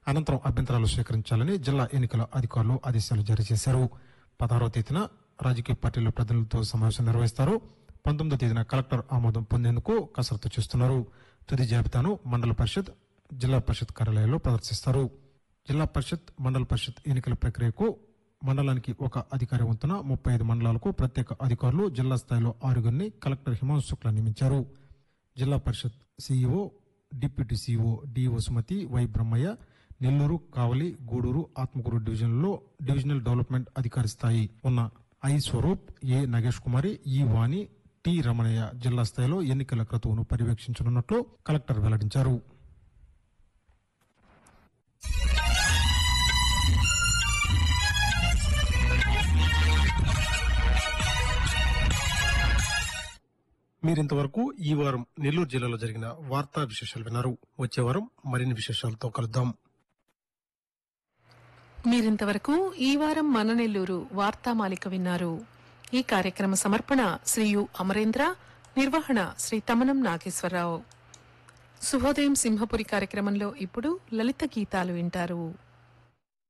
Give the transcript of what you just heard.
అనంతరం అభ్యంతరాలు స్వీకరించాలని జిల్లా ఎన్నికల అధికారులు ఆదేశాలు జారీ చేశారు పదహారవ తేదీన రాజకీయ పార్టీల ప్రతినిధులతో సమావేశం నిర్వహిస్తారు పంతొమ్మిదో తేదీన కలెక్టర్ ఆమోదం పొందేందుకు కసరత్తు చేస్తున్నారు తుది జాబితాను మండల పరిషత్ జిల్లా పరిషత్ కార్యాలయాల్లో ప్రదర్శిస్తారు జిల్లా పరిషత్ మండల పరిషత్ ఎన్నికల ప్రక్రియకు మండలానికి ఒక అధికారి వంతున ముప్పై ఐదు మండలాలకు ప్రత్యేక అధికారులు జిల్లా స్థాయిలో ఆరుగురిని కలెక్టర్ హిమాంశు శుక్లా నియమించారు జిల్లా పరిషత్ CEO deputy CEO DO Sumathi Y Brahmaiah Nellore Kavali Gudur Atmakur డివిజన్లలో డివిజనల్ డెవలప్మెంట్ అధికారి స్థాయి ఉన్న I Swaroop A Nagesh Kumari E Vani T Ramanaiah జిల్లా స్థాయిలో ఎన్నికల క్రతువును పర్యవేక్షించనున్నట్లు కలెక్టర్ వెల్లడించారు మీరింతవరకు ఈ వారం నెల్లూరు జిల్లాలో జరిగిన వార్తా విశేషాలు విన్నారు వచ్చే వారం మరిన్ని విశేషాలతో కలుద్దాం మీరింతవరకు ఈ వారం మన నెల్లూరు వార్తామాలిక విన్నారు ఈ కార్యక్రమ సమర్పణ శ్రీ యు అమరేంద్ర నిర్వహణ శ్రీ తమనం నాగేశ్వరరావు శుభోదయం సింహపురి కార్యక్రమంలో ఇప్పుడు లలిత గీతాలు వింటారు